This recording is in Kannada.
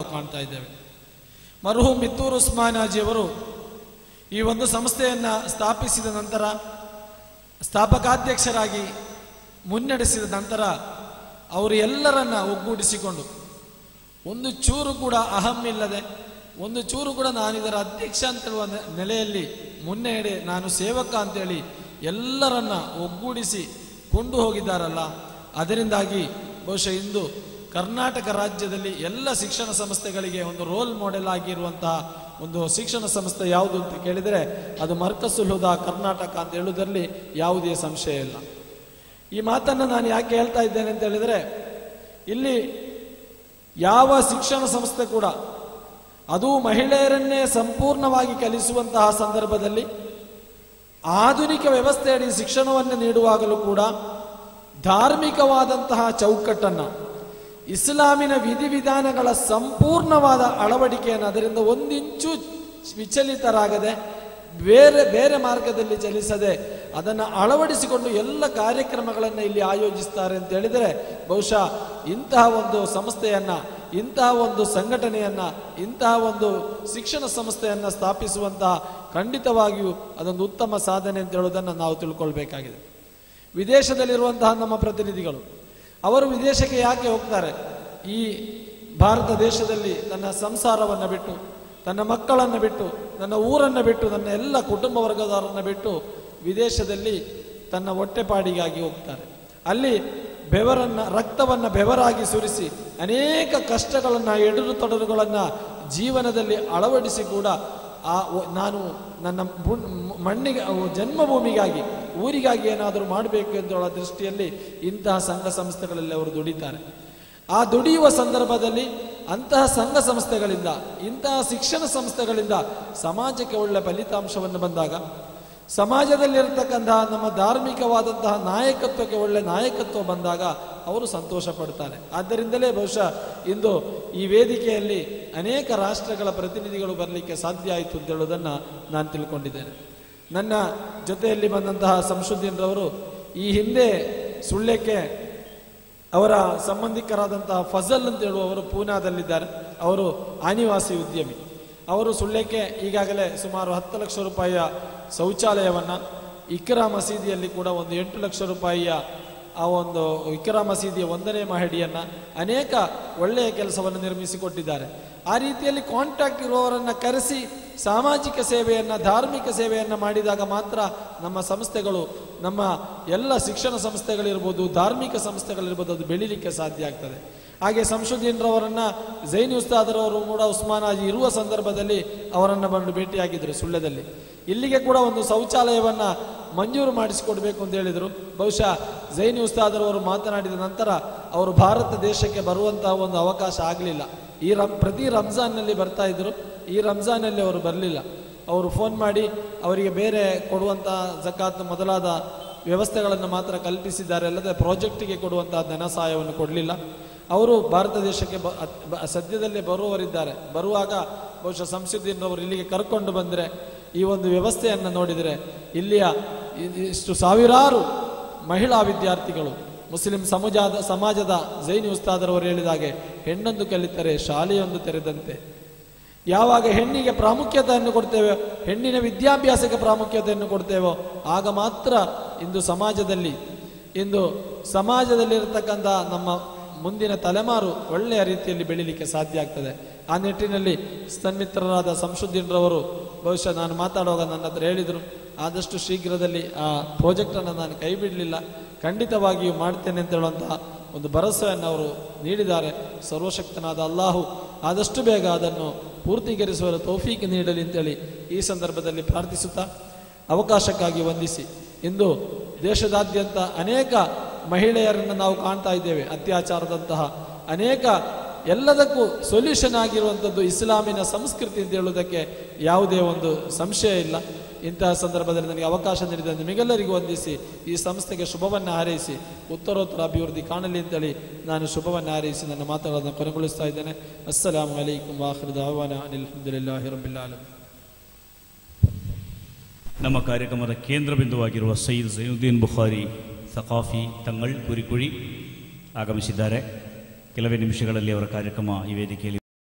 ಕಾಣ್ತಾ ಇದ್ದೇವೆ ಮರುಹು ಮಿತ್ತೂರು ಉಸ್ಮಾನಾಜಿಯವರು ಈ ಒಂದು ಸಂಸ್ಥೆಯನ್ನು ಸ್ಥಾಪಿಸಿದ ನಂತರ ಸ್ಥಾಪಕಾಧ್ಯಕ್ಷರಾಗಿ ಮುನ್ನಡೆಸಿದ ನಂತರ ಅವರು ಎಲ್ಲರನ್ನ ಒಗ್ಗೂಡಿಸಿಕೊಂಡು ಒಂದು ಚೂರು ಕೂಡ ಅಹಂ ಇಲ್ಲದೆ ಒಂದು ಚೂರು ಕೂಡ ನಾನು ಇದರ ಅಧ್ಯಕ್ಷ ಅಂತ ಹೇಳುವ ನೆ- ನೆಲೆಯಲ್ಲಿ ಮುನ್ನಡೆ ನಾನು ಸೇವಕ ಅಂತೇಳಿ ಎಲ್ಲರನ್ನ ಒಗ್ಗೂಡಿಸಿ ಕೊಂಡು ಹೋಗಿದ್ದಾರಲ್ಲ ಅದರಿಂದಾಗಿ ಬಹುಶಃ ಇಂದು ಕರ್ನಾಟಕ ರಾಜ್ಯದಲ್ಲಿ ಎಲ್ಲ ಶಿಕ್ಷಣ ಸಂಸ್ಥೆಗಳಿಗೆ ಒಂದು ರೋಲ್ ಮಾಡೆಲ್ ಆಗಿರುವಂತಹ ಒಂದು ಶಿಕ್ಷಣ ಸಂಸ್ಥೆ ಯಾವುದು ಅಂತ ಕೇಳಿದರೆ ಅದು ಮರ್ಕಸುಲ್ ಹುದಾ ಕರ್ನಾಟಕ ಅಂತ ಹೇಳುವುದರಲ್ಲಿ ಯಾವುದೇ ಸಂಶಯ ಇಲ್ಲ ಈ ಮಾತನ್ನು ನಾನು ಯಾಕೆ ಹೇಳ್ತಾ ಇದ್ದೇನೆ ಅಂತ ಹೇಳಿದರೆ ಇಲ್ಲಿ ಯಾವ ಶಿಕ್ಷಣ ಸಂಸ್ಥೆ ಕೂಡ ಅದು ಮಹಿಳೆಯರನ್ನೇ ಸಂಪೂರ್ಣವಾಗಿ ಕಲಿಸುವಂತಹ ಸಂದರ್ಭದಲ್ಲಿ ಆಧುನಿಕ ವ್ಯವಸ್ಥೆಯಡಿ ಶಿಕ್ಷಣವನ್ನು ನೀಡುವಾಗಲೂ ಕೂಡ ಧಾರ್ಮಿಕವಾದಂತಹ ಚೌಕಟ್ಟನ್ನು ಇಸ್ಲಾಮಿನ ವಿಧಿವಿಧಾನಗಳ ಸಂಪೂರ್ಣವಾದ ಅಳವಡಿಕೆಯನ್ನು ಅದರಿಂದ ಒಂದಿಂಚು ವಿಚಲಿತರಾಗದೆ ಬೇರೆ ಬೇರೆ ಮಾರ್ಗದಲ್ಲಿ ಚಲಿಸದೆ ಅದನ್ನು ಅಳವಡಿಸಿಕೊಂಡು ಎಲ್ಲ ಕಾರ್ಯಕ್ರಮಗಳನ್ನು ಇಲ್ಲಿ ಆಯೋಜಿಸ್ತಾರೆ ಅಂತ ಹೇಳಿದರೆ ಬಹುಶಃ ಇಂತಹ ಒಂದು ಸಂಸ್ಥೆಯನ್ನ ಇಂತಹ ಒಂದು ಸಂಘಟನೆಯನ್ನ ಇಂತಹ ಒಂದು ಶಿಕ್ಷಣ ಸಂಸ್ಥೆಯನ್ನ ಸ್ಥಾಪಿಸುವಂತಹ ಖಂಡಿತವಾಗಿಯೂ ಅದೊಂದು ಉತ್ತಮ ಸಾಧನೆ ಅಂತ ಹೇಳುವುದನ್ನು ನಾವು ತಿಳ್ಕೊಳ್ಬೇಕಾಗಿದೆ ವಿದೇಶದಲ್ಲಿರುವಂತಹ ನಮ್ಮ ಪ್ರತಿನಿಧಿಗಳು ಅವರು ವಿದೇಶಕ್ಕೆ ಯಾಕೆ ಹೋಗ್ತಾರೆ ಈ ಭಾರತ ದೇಶದಲ್ಲಿ ತನ್ನ ಸಂಸಾರವನ್ನು ಬಿಟ್ಟು ತನ್ನ ಮಕ್ಕಳನ್ನು ಬಿಟ್ಟು ನನ್ನ ಊರನ್ನು ಬಿಟ್ಟು ನನ್ನ ಎಲ್ಲ ಕುಟುಂಬ ವರ್ಗದವರನ್ನು ಬಿಟ್ಟು ವಿದೇಶದಲ್ಲಿ ತನ್ನ ಹೊಟ್ಟೆಪಾಡಿಗಾಗಿ ಹೋಗ್ತಾರೆ ಅಲ್ಲಿ ಬೆವರನ್ನ ರಕ್ತವನ್ನ ಬೆವರಾಗಿ ಸುರಿಸಿ ಅನೇಕ ಕಷ್ಟಗಳನ್ನ ಎದುರು ತೊಡರುಗಳನ್ನ ಜೀವನದಲ್ಲಿ ಅಳವಡಿಸಿ ಕೂಡ ಆ ಒ- ನಾನು ನನ್ನ ಬುಣ್- ಮಣ್ಣಿಗೆ ಅವು ಜನ್ಮಭೂಮಿಗಾಗಿ ಊರಿಗಾಗಿ ಏನಾದರೂ ಮಾಡಬೇಕು ಎಂದೇಳುವ ದೃಷ್ಟಿಯಲ್ಲಿ ಇಂತಹ ಸಂಘ ಸಂಸ್ಥೆಗಳಲ್ಲಿ ಅವರು ದುಡಿತಾರೆ ಆ ದುಡಿಯುವ ಸಂದರ್ಭದಲ್ಲಿ ಅಂತಹ ಸಂಘ ಸಂಸ್ಥೆಗಳಿಂದ ಇಂತಹ ಶಿಕ್ಷಣ ಸಂಸ್ಥೆಗಳಿಂದ ಸಮಾಜಕ್ಕೆ ಒಳ್ಳೆ ಫಲಿತಾಂಶವನ್ನು ಬಂದಾಗ ಸಮಾಜದಲ್ಲಿರ್ತಕ್ಕಂತಹ ನಮ್ಮ ಧಾರ್ಮಿಕವಾದಂತಹ ನಾಯಕತ್ವಕ್ಕೆ ಒಳ್ಳೆ ನಾಯಕತ್ವ ಬಂದಾಗ ಅವರು ಸಂತೋಷ ಪಡ್ತಾರೆ ಆದ್ದರಿಂದಲೇ ಬಹುಶಃ ಇಂದು ಈ ವೇದಿಕೆಯಲ್ಲಿ ಅನೇಕ ರಾಷ್ಟ್ರಗಳ ಪ್ರತಿನಿಧಿಗಳು ಬರಲಿಕ್ಕೆ ಸಾಧ್ಯ ಆಯಿತು ಅಂತ ಹೇಳೋದನ್ನು ನಾನು ತಿಳ್ಕೊಂಡಿದ್ದೇನೆ ನನ್ನ ಜೊತೆಯಲ್ಲಿ ಬಂದಂತಹ ಸಂಶುದ್ದೀನ್ರವರು ಈ ಹಿಂದೆ ಸುಳ್ಯಕ್ಕೆ ಅವರ ಸಂಬಂಧಿಕರಾದಂತಹ ಫಜಲ್ ಅಂತ ಹೇಳುವವರು ಪೂನಾದಲ್ಲಿದ್ದಾರೆ ಅವರು ಆನಿವಾಸಿ ಉದ್ಯಮಿ ಅವರು ಸುಳ್ಯಕ್ಕೆ ಈಗಾಗಲೇ ಸುಮಾರು ಹತ್ತು ಲಕ್ಷ ರೂಪಾಯಿಯ ಶೌಚಾಲಯವನ್ನ ಇಕ್ರಾ ಮಸೀದಿಯಲ್ಲಿ ಕೂಡ ಒಂದು ಎಂಟು ಲಕ್ಷ ರೂಪಾಯಿಯ ಆ ಒಂದು ಇಕ್ರಾ ಮಸೀದಿಯ ಒಂದನೇ ಮಹಡಿಯನ್ನ ಅನೇಕ ಒಳ್ಳೆಯ ಕೆಲಸವನ್ನು ನಿರ್ಮಿಸಿಕೊಟ್ಟಿದ್ದಾರೆ ಆ ರೀತಿಯಲ್ಲಿ ಕಾಂಟ್ಯಾಕ್ಟ್ ಇರುವವರನ್ನ ಕರೆಸಿ ಸಾಮಾಜಿಕ ಸೇವೆಯನ್ನ ಧಾರ್ಮಿಕ ಸೇವೆಯನ್ನ ಮಾಡಿದಾಗ ಮಾತ್ರ ನಮ್ಮ ಸಂಸ್ಥೆಗಳು ನಮ್ಮ ಎಲ್ಲ ಶಿಕ್ಷಣ ಸಂಸ್ಥೆಗಳಿರ್ಬೋದು ಧಾರ್ಮಿಕ ಸಂಸ್ಥೆಗಳಿರ್ಬೋದು ಅದು ಬೆಳಿಲಿಕ್ಕೆ ಸಾಧ್ಯ ಆಗ್ತದೆ ಹಾಗೆ ಸಂಶುದ್ದೀನ್ರವರನ್ನ ಜೈನ್ ಉಸ್ತಾದರವರು ಕೂಡ ಉಸ್ಮಾನಾಜಿ ಇರುವ ಸಂದರ್ಭದಲ್ಲಿ ಅವರನ್ನ ಬಂದು ಭೇಟಿಯಾಗಿದ್ದರು ಸುಳ್ಯದಲ್ಲಿ ಇಲ್ಲಿಗೆ ಕೂಡ ಒಂದು ಶೌಚಾಲಯವನ್ನ ಮಂಜೂರು ಮಾಡಿಸಿಕೊಡ್ಬೇಕು ಅಂತ ಹೇಳಿದರು ಬಹುಶಃ ಜೈನ್ ಉಸ್ತಾದರವರು ಮಾತನಾಡಿದ ನಂತರ ಅವರು ಭಾರತ ದೇಶಕ್ಕೆ ಬರುವಂತಹ ಒಂದು ಅವಕಾಶ ಆಗಲಿಲ್ಲ ಈ ರಂ ಪ್ರತಿ ರಂಜಾನ್ನಲ್ಲಿ ಬರ್ತಾ ಇದ್ರು ಈ ರಂಜಾನಲ್ಲಿ ಅವರು ಬರಲಿಲ್ಲ ಅವರು ಫೋನ್ ಮಾಡಿ ಅವರಿಗೆ ಬೇರೆ ಕೊಡುವಂಥ ಜಕಾತ್ ಮೊದಲಾದ ವ್ಯವಸ್ಥೆಗಳನ್ನು ಮಾತ್ರ ಕಲ್ಪಿಸಿದ್ದಾರೆ ಅಲ್ಲದೆ ಪ್ರಾಜೆಕ್ಟಿಗೆ ಕೊಡುವಂತಹ ಧನ ಸಹಾಯವನ್ನು ಕೊಡಲಿಲ್ಲ ಅವರು ಭಾರತ ದೇಶಕ್ಕೆ ಬ ಅತ್- ಬ- ಸದ್ಯದಲ್ಲೇ ಬರುವವರಿದ್ದಾರೆ ಬರುವಾಗ ಬಹುಶಃ ಸಂಶುದ್ದೀನ್ರವರು ಇಲ್ಲಿಗೆ ಕರ್ಕೊಂಡು ಬಂದರೆ ಈ ಒಂದು ವ್ಯವಸ್ಥೆಯನ್ನು ನೋಡಿದರೆ ಇಲ್ಲಿಯ ಇ- ಇಷ್ಟು ಸಾವಿರಾರು ಮಹಿಳಾ ವಿದ್ಯಾರ್ಥಿಗಳು ಮುಸ್ಲಿಂ ಸಮಾಜದ ಸಮಾಜದ ಜೈನ್ ಉಸ್ತಾದರವರು ಹೇಳಿದಾಗೆ ಹೆಣ್ಣೊಂದು ಕಲಿತರೆ ಶಾಲೆಯೊಂದು ತೆರೆದಂತೆ ಯಾವಾಗ ಹೆಣ್ಣಿಗೆ ಪ್ರಾಮುಖ್ಯತೆಯನ್ನು ಕೊಡ್ತೇವೆ ಹೆಣ್ಣಿನ ವಿದ್ಯಾಭ್ಯಾಸಕ್ಕೆ ಪ್ರಾಮುಖ್ಯತೆಯನ್ನು ಕೊಡ್ತೇವೋ ಆಗ ಮಾತ್ರ ಇಂದು ಸಮಾಜದಲ್ಲಿ ಇಂದು ಸಮಾಜದಲ್ಲಿರತಕ್ಕಂಥ ನಮ್ಮ ಮುಂದಿನ ತಲೆಮಾರು ಒಳ್ಳೆಯ ರೀತಿಯಲ್ಲಿ ಬೆಳೀಲಿಕ್ಕೆ ಸಾಧ್ಯ ಆಗ್ತದೆ ಆ ನಿಟ್ಟಿನಲ್ಲಿ ಸನ್ಮಿತ್ರರಾದ ಸಂಶುದ್ದೀನ್ರವರು ಬಹುಶಃ ನಾನು ಮಾತಾಡುವಾಗ ನನ್ನ ಹತ್ರ ಹೇಳಿದರು ಆದಷ್ಟು ಶೀಘ್ರದಲ್ಲಿ ಆ ಪ್ರಾಜೆಕ್ಟನ್ನು ನಾನು ಕೈ ಬಿಡಲಿಲ್ಲ ಖಂಡಿತವಾಗಿಯೂ ಮಾಡ್ತೇನೆ ಅಂತ ಹೇಳುವಂತಹ ಒಂದು ಭರವಸೆಯನ್ನು ಅವರು ನೀಡಿದ್ದಾರೆ ಸರ್ವಶಕ್ತನಾದ ಅಲ್ಲಾಹು ಆದಷ್ಟು ಬೇಗ ಅದನ್ನು ಪೂರ್ತಿಗರಿಸುವ ತೌಫೀಕ್ ನೀಡಲಿ ಅಂತೇಳಿ ಈ ಸಂದರ್ಭದಲ್ಲಿ ಪ್ರಾರ್ಥಿಸುತ್ತಾ ಅವಕಾಶಕ್ಕಾಗಿ ವಂದಿಸಿ ಇಂದು ದೇಶದಾದ್ಯಂತ ಅನೇಕ ಮಹಿಳೆಯರನ್ನು ನಾವು ಕಾಣ್ತಾ ಇದ್ದೇವೆ ಅತ್ಯಾಚಾರದಂತಹ ಅನೇಕ ಎಲ್ಲದಕ್ಕೂ ಸೊಲ್ಯೂಷನ್ ಆಗಿರುವಂಥದ್ದು ಇಸ್ಲಾಮಿನ ಸಂಸ್ಕೃತಿ ಅಂತ ಹೇಳುವುದಕ್ಕೆ ಯಾವುದೇ ಒಂದು ಸಂಶಯ ಇಲ್ಲ ಇಂತಹ ಸಂದರ್ಭದಲ್ಲಿ ನನಗೆ ಅವಕಾಶ ನೀಡಿದ ನಿಮಗೆಲ್ಲರಿಗೂ ವಂದಿಸಿ ಈ ಸಂಸ್ಥೆಗೆ ಶುಭವನ್ನು ಹಾರೈಸಿ ಉತ್ತರೋತ್ತರ ಅಭಿವೃದ್ಧಿ ಕಾಣಲಿ ಅಂತೇಳಿ ನಾನು ಶುಭವನ್ನು ಹಾರೈಸಿ ನನ್ನ ಮಾತುಗಳನ್ನು ಕೊನೆಗೊಳಿಸ್ತಾ ಇದ್ದೇನೆ ಅಸ್ಸಲಾಂ ವಲೈಕುಂ ವಾಖಿರ್ ದಾವಾನ ಅಲ್ಹಮ್ದುಲಿಲ್ಲಾಹಿ ರಬ್ಬಿಲ್ ಆಲಮೀನ್ ನಮ್ಮ ಕಾರ್ಯಕ್ರಮದ ಕೇಂದ್ರ ಬಿಂದುವಾಗಿರುವ ಸಯ್ಯದ್ ಜೈನುದ್ದೀನ್ ಬುಖಾರಿ ಸಕಾಫಿ ತಂಗಳ್ ಕುರಿಕುಳಿ ಆಗಮಿಸಿದ್ದಾರೆ ಕೆಲವೇ ನಿಮಿಷಗಳಲ್ಲಿ ಅವರ ಕಾರ್ಯಕ್ರಮ ಈ ವೇದಿಕೆಯಲ್ಲಿ